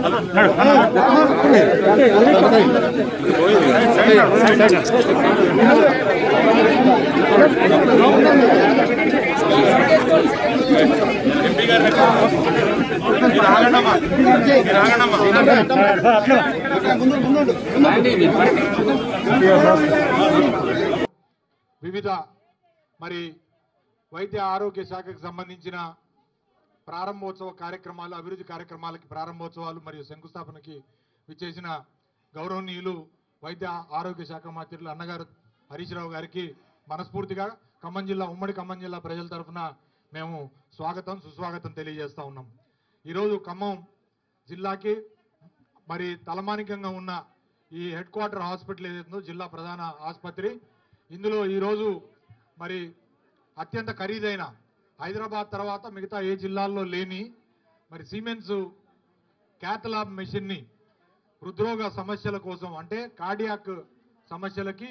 వివిధ మరి వైద్య ఆరోగ్య శాఖకు సంబంధించిన ప్రారంభోత్సవ కార్యక్రమాలు అభివృద్ధి కార్యక్రమాలకి ప్రారంభోత్సవాలు మరియు శంకుస్థాపనకి విచ్చేసిన గౌరవనీయులు వైద్య ఆరోగ్య శాఖ మంత్రులు అన్నగారు హరీష్ రావు గారికి మనస్ఫూర్తిగా ఖమ్మం జిల్లా ఉమ్మడి ఖమ్మం జిల్లా ప్రజల తరఫున మేము స్వాగతం సుస్వాగతం తెలియజేస్తా ఉన్నాం ఈరోజు ఖమ్మం జిల్లాకి మరి తలమానికంగా ఉన్న ఈ హెడ్ క్వార్టర్ హాస్పిటల్ ఏదైతుందో జిల్లా ప్రధాన ఆసుపత్రి ఇందులో ఈరోజు మరి అత్యంత ఖరీదైన హైదరాబాద్ తర్వాత మిగతా ఏ జిల్లాల్లో లేని మరి సిమెంట్స్ క్యాథలాబ్ మెషిన్ని హృద్రోగ సమస్యల కోసం అంటే కార్డియాక్ సమస్యలకి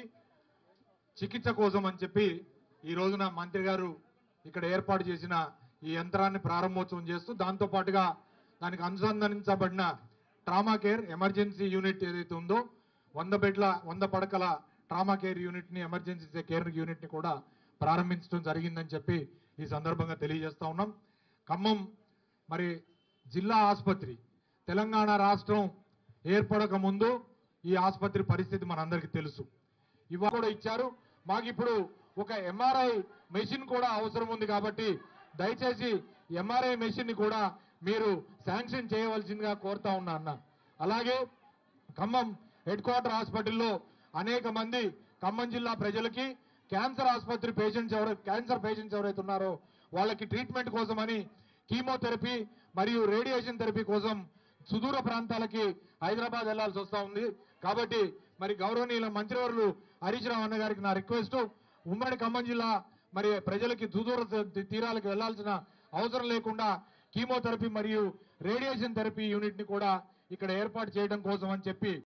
చికిత్స కోసం అని చెప్పి ఈ రోజున మంత్రి గారు ఇక్కడ ఏర్పాటు చేసిన ఈ యంత్రాన్ని ప్రారంభోత్సవం చేస్తూ దాంతో పాటుగా దానికి అనుసంధానించబడిన ట్రామా కేర్ ఎమర్జెన్సీ యూనిట్ ఏదైతే ఉందో వంద బెడ్ల వంద పడకల ట్రామా కేర్ యూనిట్ని ఎమర్జెన్సీ కేర్ యూనిట్ని కూడా ప్రారంభించడం జరిగిందని చెప్పి ఈ సందర్భంగా తెలియజేస్తా ఉన్నాం ఖమ్మం మరి జిల్లా ఆసుపత్రి తెలంగాణ రాష్ట్రం ఏర్పడక ముందు ఈ ఆసుపత్రి పరిస్థితి మనందరికీ తెలుసు ఇవాళ కూడా ఇచ్చారు మాకు ఇప్పుడు ఒక ఎంఆర్ఐ మెషిన్ కూడా అవసరం ఉంది కాబట్టి దయచేసి ఎంఆర్ఐ మెషిన్ ని కూడా మీరు శాంక్షన్ చేయవలసిందిగా కోరుతా ఉన్నా అన్న అలాగే ఖమ్మం హెడ్ క్వార్టర్ హాస్పిటల్లో అనేక మంది ఖమ్మం జిల్లా ప్రజలకి క్యాన్సర్ ఆసుపత్రి పేషెంట్స్ ఎవరు క్యాన్సర్ పేషెంట్స్ ఎవరైతే ఉన్నారో వాళ్ళకి ట్రీట్మెంట్ కోసమని కీమోథెరపీ మరియు రేడియేషన్ థెరపీ కోసం సుదూర ప్రాంతాలకి హైదరాబాద్ వెళ్లాల్సి వస్తా ఉంది కాబట్టి మరి గౌరవనీయుల మంత్రివర్యులు హరీష్ రావు అన్న గారికి నా రిక్వెస్ట్ ఉమ్మడి ఖమ్మం జిల్లా మరి ప్రజలకి సుదూర తీ- తీరాలకు వెళ్లాల్సిన అవసరం లేకుండా కీమోథెరపీ మరియు రేడియేషన్ థెరపీ యూనిట్ ని కూడా ఇక్కడ ఏర్పాటు చేయడం కోసం అని చెప్పి